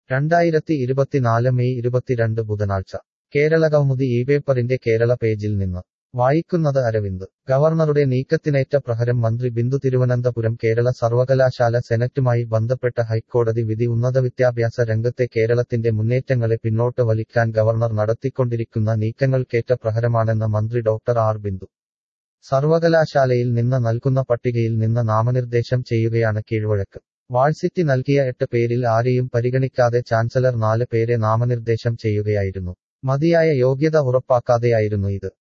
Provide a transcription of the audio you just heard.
രണ്ടായിരത്തി ഇരുപത്തിനാല് മെയ് ഇരുപത്തിരണ്ട് ബുധനാഴ്ച കേരള കൗമുദി ഈ പേപ്പറിന്റെ കേരള പേജിൽ നിന്ന് വായിക്കുന്നത് അരവിന്ദ് ഗവർണറുടെ നീക്കത്തിനേറ്റ പ്രഹരം മന്ത്രി ബിന്ദു തിരുവനന്തപുരം കേരള സർവകലാശാല സെനറ്റുമായി ബന്ധപ്പെട്ട ഹൈക്കോടതി വിധി ഉന്നത വിദ്യാഭ്യാസ രംഗത്തെ കേരളത്തിന്റെ മുന്നേറ്റങ്ങളെ പിന്നോട്ട് വലിക്കാൻ ഗവർണർ നടത്തിക്കൊണ്ടിരിക്കുന്ന നീക്കങ്ങൾക്കേറ്റ പ്രഹരമാണെന്ന് മന്ത്രി ഡോക്ടർ ആർ ബിന്ദു സർവകലാശാലയിൽ നിന്ന് നൽകുന്ന പട്ടികയിൽ നിന്ന് നാമനിർദ്ദേശം ചെയ്യുകയാണ് കീഴ്വഴക്ക് വാഴ്സിറ്റി നൽകിയ എട്ട് പേരിൽ ആരെയും പരിഗണിക്കാതെ ചാൻസലർ നാല് പേരെ നാമനിർദ്ദേശം ചെയ്യുകയായിരുന്നു മതിയായ യോഗ്യത ഉറപ്പാക്കാതെയായിരുന്നു ഇത്